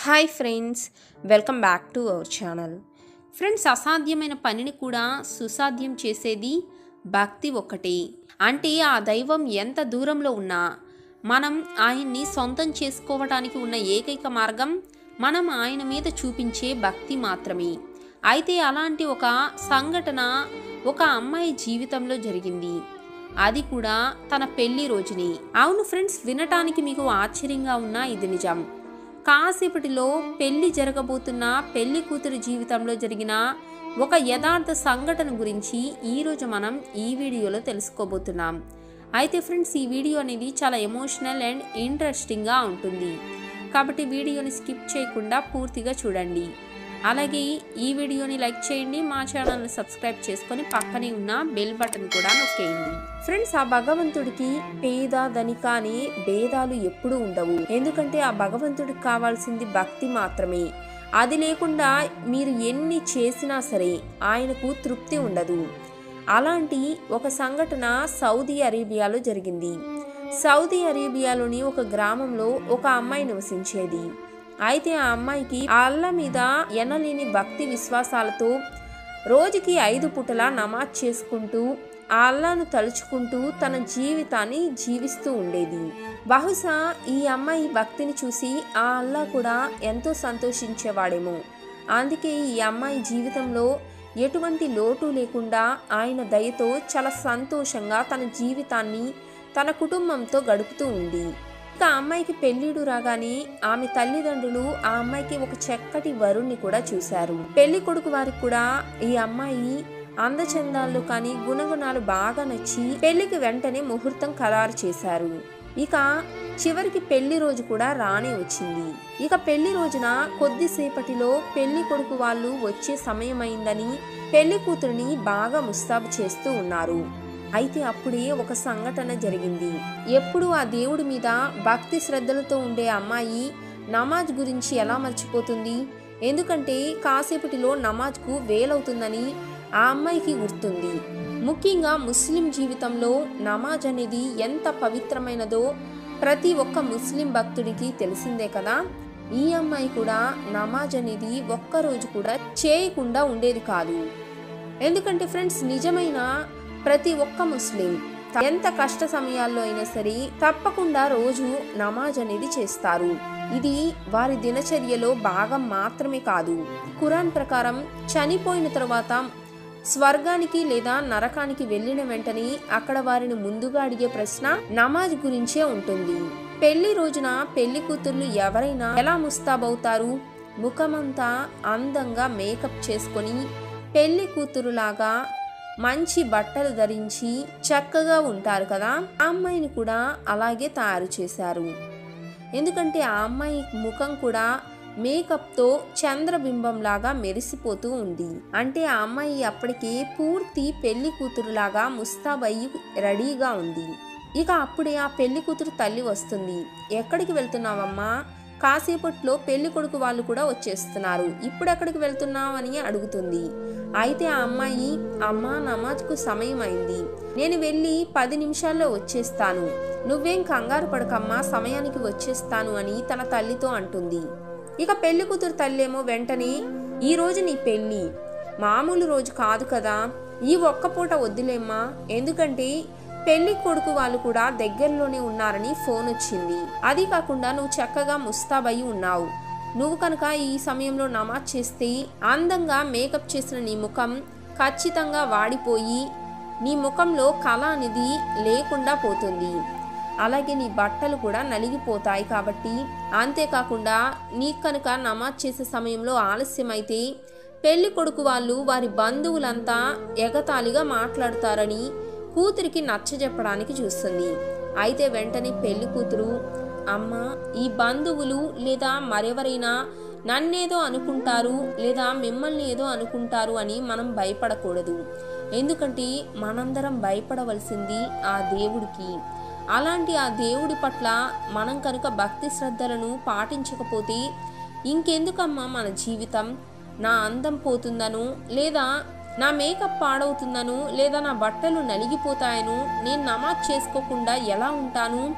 hi friends welcome back to our channel friends అసాధ్యమైన పనిని కూడా సుసాధ్యం చేసేది భక్తి ఒక్కటే అంటే ఆ దైవం ఎంత దూరంలో ఉన్నా మనం ఆయన్ని సొంతం చేసుకోవడానికి ఉన్న ఏకైక మార్గం మనం ఆయన మీద చూపించే భక్తి మాత్రమే అయితే అలాంటి ఒక సంఘటన ఒక అమ్మాయి జీవితంలో జరిగింది అది కూడా తన పెళ్లి రోజుని అవును ఫ్రెండ్స్ వినటానికి మీకు ఆశ్చర్యంగా ఉన్నా ఇది నిజం కాసేపటిలో పెళ్లి జరగబోతున్న పెళ్లి కూతురు జీవితంలో జరిగిన ఒక యథార్థ సంఘటన గురించి ఈరోజు మనం ఈ వీడియోలో తెలుసుకోబోతున్నాం అయితే ఫ్రెండ్స్ ఈ వీడియో అనేది చాలా ఎమోషనల్ అండ్ ఇంట్రెస్టింగ్గా ఉంటుంది కాబట్టి వీడియోని స్కిప్ చేయకుండా పూర్తిగా చూడండి అలాగే ఈ వీడియోని లైక్ చేయండి మా ఛానల్ని సబ్స్క్రైబ్ చేసుకొని పక్కనే ఉన్న బెల్ బటన్ కూడా నొక్కేయండి ఫ్రెండ్స్ ఆ భగవంతుడికి పేద ధనిక అనే భేదాలు ఎప్పుడూ ఉండవు ఎందుకంటే ఆ భగవంతుడికి కావాల్సింది భక్తి మాత్రమే అది లేకుండా మీరు ఎన్ని చేసినా సరే ఆయనకు తృప్తి ఉండదు అలాంటి ఒక సంఘటన సౌదీ అరేబియాలో జరిగింది సౌదీ అరేబియాలోని ఒక గ్రామంలో ఒక అమ్మాయి నివసించేది అయితే ఆ అమ్మాయికి ఆ అల్ల మీద ఎనలేని భక్తి విశ్వాసాలతో రోజుకి ఐదు పూటల నమాజ్ చేసుకుంటూ ఆ అల్లాను తలుచుకుంటూ తన జీవితాన్ని జీవిస్తూ ఉండేది బహుశా ఈ అమ్మాయి భక్తిని చూసి ఆ అల్లా కూడా ఎంతో సంతోషించేవాడేమో అందుకే ఈ అమ్మాయి జీవితంలో ఎటువంటి లోటు లేకుండా ఆయన దయతో చాలా సంతోషంగా తన జీవితాన్ని తన కుటుంబంతో గడుపుతూ ఉంది ఇక ఆ అమ్మాయికి పెళ్లిడు రాగానే ఆమె తల్లిదండ్రులు ఆ అమ్మాయికి ఒక చక్కటి వరుణ్ణి కూడా చూశారు పెళ్లి కొడుకు వారికి కూడా ఈ అమ్మాయి అందచందాలు కానీ గుణగుణాలు బాగా నచ్చి పెళ్లికి వెంటనే ముహూర్తం ఖరారు చేశారు ఇక చివరికి పెళ్లి రోజు కూడా రానే వచ్చింది ఇక పెళ్లి రోజున కొద్దిసేపటిలో పెళ్లి కొడుకు వాళ్ళు వచ్చే సమయం అయిందని పెళ్లి కూతురిని బాగా ముస్తాబు చేస్తూ ఉన్నారు అయితే అప్పుడే ఒక సంఘటన జరిగింది ఎప్పుడు ఆ దేవుడి మీద భక్తి శ్రద్ధలతో ఉండే అమ్మాయి నమాజ్ గురించి ఎలా మర్చిపోతుంది ఎందుకంటే కాసేపటిలో నమాజ్కు వేలవుతుందని ఆ అమ్మాయికి గుర్తుంది ముఖ్యంగా ముస్లిం జీవితంలో నమాజ్ అనేది ఎంత పవిత్రమైనదో ప్రతి ఒక్క ముస్లిం భక్తుడికి తెలిసిందే కదా ఈ అమ్మాయి కూడా నమాజ్ అనేది ఒక్కరోజు కూడా చేయకుండా ఉండేది కాదు ఎందుకంటే ఫ్రెండ్స్ నిజమైన ప్రతి ఒక్క ముస్లిం ఎంత కష్ట సమయాల్లో అయినా సరే తప్పకుండా రోజు నమాజ్ అనేది చేస్తారు ఇది వారి దినచర్యలో భాగం మాత్రమే కాదు ఖురాన్ ప్రకారం చనిపోయిన తర్వాత స్వర్గానికి లేదా నరకానికి వెళ్ళిన వెంటనే అక్కడ వారిని ముందుగా అడిగే ప్రశ్న నమాజ్ గురించే ఉంటుంది పెళ్లి రోజున పెళ్లి కూతుర్లు ఎవరైనా ఎలా ముస్తాబవుతారు ముఖమంతా అందంగా మేకప్ చేసుకొని పెళ్లి కూతురులాగా మంచి బట్టలు ధరించి చక్కగా ఉంటారు కదా ఆ అమ్మాయిని కూడా అలాగే తయారు చేశారు ఎందుకంటే ఆ అమ్మాయి ముఖం కూడా మేకప్తో చంద్రబింబంలాగా మెరిసిపోతూ ఉంది అంటే ఆ అమ్మాయి అప్పటికి పూర్తి పెళ్లి కూతురులాగా ముస్తాబయ్యి రెడీగా ఉంది ఇక అప్పుడే ఆ పెళ్లి కూతురు తల్లి వస్తుంది ఎక్కడికి వెళ్తున్నావమ్మా కాసేపట్లో పెళ్లి కొడుకు వాళ్ళు కూడా వచ్చేస్తున్నారు ఇప్పుడు ఎక్కడికి వెళ్తున్నావు అని అడుగుతుంది అయితే ఆ అమ్మాయి అమ్మా నమాజ్కు సమయం అయింది నేను వెళ్ళి పది నిమిషాల్లో వచ్చేస్తాను నువ్వేం కంగారు పడకమ్మా సమయానికి వచ్చేస్తాను అని తన తల్లితో అంటుంది ఇక పెళ్లి కూతురు తల్లేమో వెంటనే ఈ రోజు నీ పెళ్ళి మామూలు రోజు కాదు కదా ఈ ఒక్క పూట వద్దులేమ్మా ఎందుకంటే పెళ్లి కొడుకు వాళ్ళు కూడా దగ్గరలోనే ఉన్నారని ఫోన్ వచ్చింది అది కాకుండా నువ్వు చక్కగా ముస్తాబయ్యి ఉన్నావు నువ్వు కనుక ఈ సమయంలో నమాజ్ చేస్తే అందంగా మేకప్ చేసిన నీ ముఖం ఖచ్చితంగా వాడిపోయి నీ ముఖంలో కళ అనేది లేకుండా పోతుంది అలాగే నీ బట్టలు కూడా నలిగిపోతాయి కాబట్టి అంతేకాకుండా నీ కనుక నమాజ్ చేసే సమయంలో ఆలస్యమైతే పెళ్లి కొడుకు వాళ్ళు వారి బంధువులంతా ఎగతాళిగా మాట్లాడతారని కూతురికి నచ్చజెప్పడానికి చూస్తుంది అయితే వెంటనే పెళ్లి కూతురు అమ్మ ఈ బంధువులు లేదా మరెవరైనా నన్నేదో అనుకుంటారు లేదా మిమ్మల్ని ఏదో అనుకుంటారు అని మనం భయపడకూడదు ఎందుకంటే మనందరం భయపడవలసింది ఆ దేవుడికి అలాంటి ఆ దేవుడి పట్ల మనం కనుక భక్తి శ్రద్ధలను పాటించకపోతే ఇంకెందుకమ్మా మన జీవితం నా అందం పోతుందను లేదా నా మేకప్ పాడవుతుందను లేదా నా బట్టలు నలిగిపోతాయను నేను నమాజ్ చేసుకోకుండా ఎలా ఉంటాను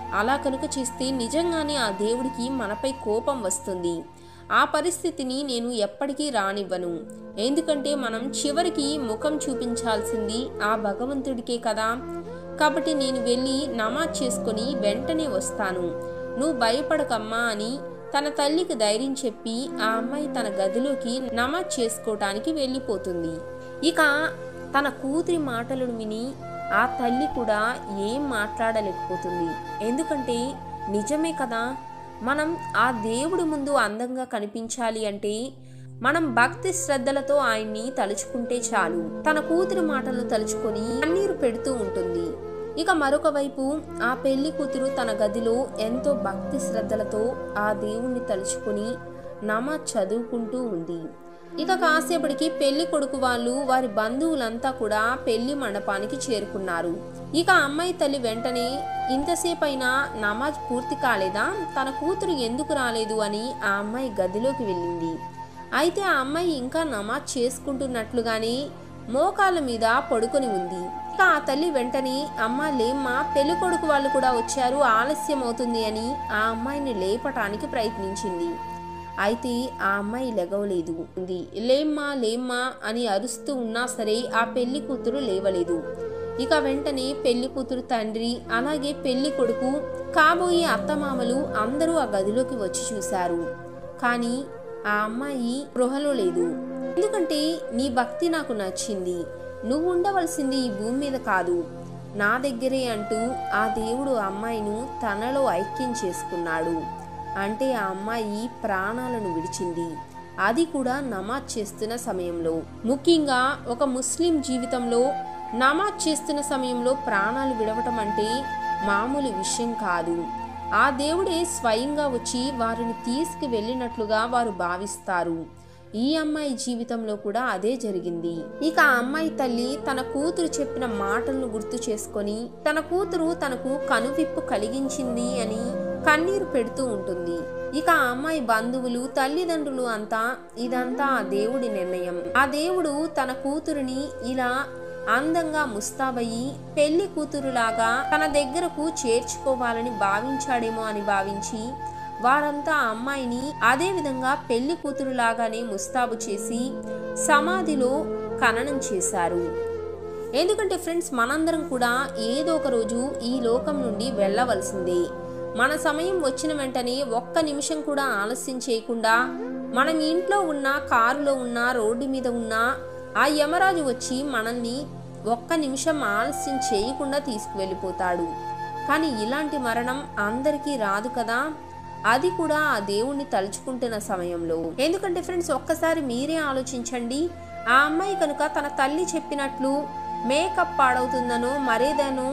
అలా కనుక చేస్తే నిజంగానే ఆ దేవుడికి మనపై కోపం వస్తుంది ఆ పరిస్థితిని నేను ఎప్పటికీ రానివ్వను ఎందుకంటే మనం చివరికి ముఖం చూపించాల్సింది ఆ భగవంతుడికే కదా కాబట్టి నేను వెళ్ళి నమాజ్ చేసుకొని వెంటనే వస్తాను నువ్వు భయపడకమ్మా అని తన తల్లికి ధైర్యం చెప్పి ఆ అమ్మాయి తన గదిలోకి నమాజ్ చేసుకోవటానికి వెళ్ళిపోతుంది ఇక తన కూతురి మాటలను విని ఆ తల్లి కూడా ఏం మాట్లాడలేకపోతుంది ఎందుకంటే నిజమే కదా మనం ఆ దేవుడి ముందు అందంగా కనిపించాలి అంటే మనం భక్తి శ్రద్ధలతో ఆయన్ని తలుచుకుంటే చాలు తన కూతురి మాటలు తలుచుకొని కన్నీరు పెడుతూ ఉంటుంది ఇక మరొక వైపు ఆ పెళ్లి కూతురు తన గదిలో ఎంతో భక్తి శ్రద్ధలతో ఆ దేవుణ్ణి తలుచుకొని నమాజ్ చదువుకుంటూ ఉంది ఇక కాసేపటికి పెళ్లి కొడుకు వాళ్ళు వారి బంధువులంతా కూడా పెళ్లి మండపానికి చేరుకున్నారు ఇక అమ్మాయి తల్లి వెంటనే ఇంతసేపైనా నమాజ్ పూర్తి కాలేదా తన కూతురు ఎందుకు రాలేదు అని ఆ అమ్మాయి గదిలోకి వెళ్ళింది అయితే ఆ అమ్మాయి ఇంకా నమాజ్ చేసుకుంటున్నట్లుగానే మోకాళ్ళ మీద పడుకొని ఉంది ఇక ఆ తల్లి వెంటనే అమ్మ లేమ్మా పెళ్లి కొడుకు వాళ్ళు కూడా వచ్చారు ఆలస్యం అవుతుంది అని ఆ అమ్మాయిని లేపటానికి ప్రయత్నించింది అయితే ఆ అమ్మాయి లెగవలేదు ఉంది లేమ్మా లేమ్మా అని అరుస్తూ ఉన్నా సరే ఆ పెళ్లి కూతురు లేవలేదు ఇక వెంటనే పెళ్లి కూతురు తండ్రి అలాగే పెళ్లి కొడుకు కాబోయే అత్తమామలు అందరూ ఆ గదిలోకి వచ్చి చూశారు కానీ ఆ అమ్మాయి గృహలో లేదు ఎందుకంటే నీ భక్తి నాకు నచ్చింది నువ్వు ఉండవలసింది ఈ భూమి మీద కాదు నా దగ్గరే అంటూ ఆ దేవుడు ఆ అమ్మాయిను తనలో ఐక్యం చేసుకున్నాడు అంటే ఆ అమ్మాయి ప్రాణాలను విడిచింది అది కూడా నమాజ్ చేస్తున్న సమయంలో ముఖ్యంగా ఒక ముస్లిం జీవితంలో నమాజ్ చేస్తున్న సమయంలో ప్రాణాలు విడవటం అంటే మామూలు విషయం కాదు ఆ దేవుడే స్వయంగా వచ్చి వారిని తీసుకు వెళ్ళినట్లుగా వారు భావిస్తారు ఈ అమ్మాయి జీవితంలో కూడా అదే జరిగింది ఇక ఆ అమ్మాయి తల్లి తన కూతురు చెప్పిన మాటలను గుర్తు చేసుకొని తన కూతురు తనకు కనువిప్పు కలిగించింది అని కన్నీరు పెడుతూ ఉంటుంది ఇక ఆ అమ్మాయి బంధువులు తల్లిదండ్రులు అంతా ఇదంతా ఆ దేవుడి నిర్ణయం ఆ దేవుడు తన కూతురుని ఇలా అందంగా ముస్తాబయ్యి పెళ్లి కూతురులాగా తన దగ్గరకు చేర్చుకోవాలని భావించాడేమో అని భావించి వారంతా ఆ అమ్మాయిని అదే విధంగా పెళ్లి కూతురులాగానే ముస్తాబు చేసి సమాధిలో ఖననం చేశారు ఎందుకంటే ఫ్రెండ్స్ మనందరం కూడా ఏదో ఒక రోజు ఈ లోకం నుండి వెళ్ళవలసిందే మన సమయం వచ్చిన వెంటనే ఒక్క నిమిషం కూడా ఆలస్యం చేయకుండా మనం ఇంట్లో ఉన్న కారులో ఉన్న రోడ్డు మీద ఉన్న ఆ యమరాజు వచ్చి మనల్ని ఒక్క నిమిషం ఆలస్యం చేయకుండా తీసుకువెళ్ళిపోతాడు కానీ ఇలాంటి మరణం అందరికీ రాదు కదా అది కూడా ఆ దేవుణ్ణి తలుచుకుంటున్న సమయంలో ఎందుకంటే ఫ్రెండ్స్ ఒక్కసారి మీరే ఆలోచించండి ఆ అమ్మాయి కనుక తన తల్లి చెప్పినట్లు మేకప్ పాడవుతుందనో మరేదనో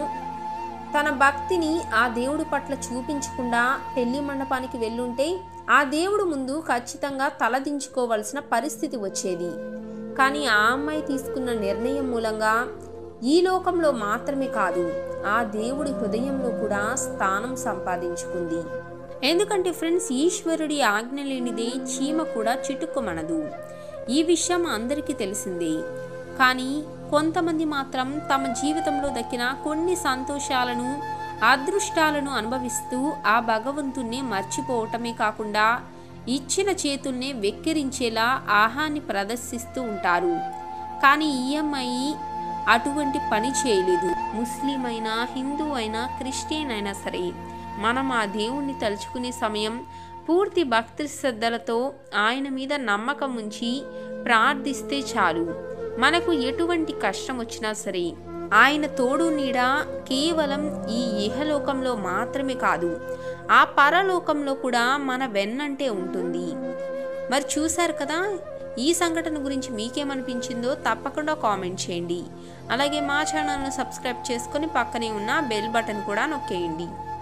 తన భక్తిని ఆ దేవుడి పట్ల చూపించకుండా పెళ్లి మండపానికి వెళ్ళుంటే ఆ దేవుడు ముందు ఖచ్చితంగా తలదించుకోవలసిన పరిస్థితి వచ్చేది కానీ ఆ అమ్మాయి తీసుకున్న నిర్ణయం మూలంగా ఈ లోకంలో మాత్రమే కాదు ఆ దేవుడి హృదయంలో కూడా స్థానం సంపాదించుకుంది ఎందుకంటే ఫ్రెండ్స్ ఈశ్వరుడి ఆజ్ఞ లేనిదే చీమ కూడా చిటుక్కుమనదు ఈ విషయం అందరికీ తెలిసిందే కానీ కొంతమంది మాత్రం తమ జీవితంలో దక్కిన కొన్ని సంతోషాలను అదృష్టాలను అనుభవిస్తూ ఆ భగవంతుణ్ణి మర్చిపోవటమే కాకుండా ఇచ్చిన చేతుల్నే వెక్కిరించేలా ఆహాన్ని ప్రదర్శిస్తూ ఉంటారు కానీ ఈ అమ్మాయి అటువంటి పని చేయలేదు ముస్లిం అయినా హిందూ అయినా క్రిస్టియన్ అయినా సరే మనం ఆ దేవుణ్ణి తలుచుకునే సమయం పూర్తి భక్తి శ్రద్ధలతో ఆయన మీద నమ్మకం ఉంచి ప్రార్థిస్తే చాలు మనకు ఎటువంటి కష్టం వచ్చినా సరే ఆయన తోడు నీడ కేవలం ఈ ఇహలోకంలో మాత్రమే కాదు ఆ పరలోకంలో కూడా మన వెన్నంటే ఉంటుంది మరి చూశారు కదా ఈ సంఘటన గురించి మీకేమనిపించిందో తప్పకుండా కామెంట్ చేయండి అలాగే మా ఛానల్ను సబ్స్క్రైబ్ చేసుకొని పక్కనే ఉన్న బెల్ బటన్ కూడా నొక్కేయండి